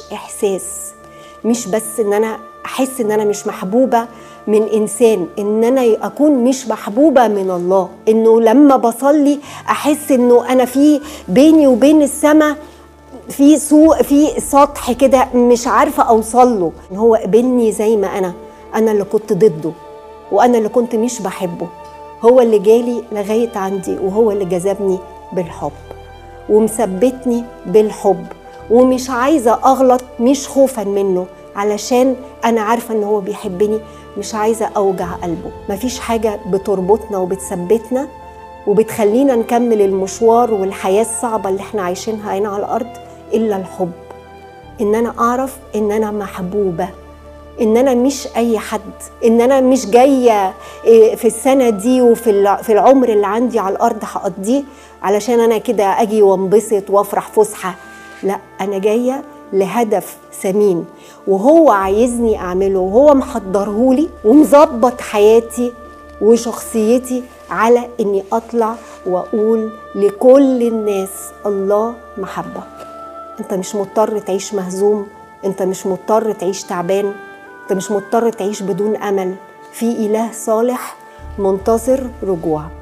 احساس مش بس ان انا احس ان انا مش محبوبه من انسان ان انا اكون مش محبوبه من الله انه لما بصلي احس انه انا في بيني وبين السماء في سوء في سطح كده مش عارفه اوصل له هو قبلني زي ما انا انا اللي كنت ضده وانا اللي كنت مش بحبه هو اللي جالي لغايه عندي وهو اللي جذبني بالحب ومثبتني بالحب ومش عايزه اغلط مش خوفا منه علشان انا عارفه ان هو بيحبني مش عايزه اوجع قلبه مفيش حاجه بتربطنا وبتثبتنا وبتخلينا نكمل المشوار والحياه الصعبه اللي احنا عايشينها هنا على الارض الا الحب ان انا اعرف ان انا محبوبه ان انا مش اي حد ان انا مش جايه في السنه دي وفي في العمر اللي عندي على الارض هقضيه علشان انا كده اجي وانبسط وافرح فسحه لا انا جايه لهدف ثمين وهو عايزني اعمله وهو محضرهولي ومظبط حياتي وشخصيتي على اني اطلع واقول لكل الناس الله محبه انت مش مضطر تعيش مهزوم انت مش مضطر تعيش تعبان انت مش مضطر تعيش بدون امل في اله صالح منتظر رجوعك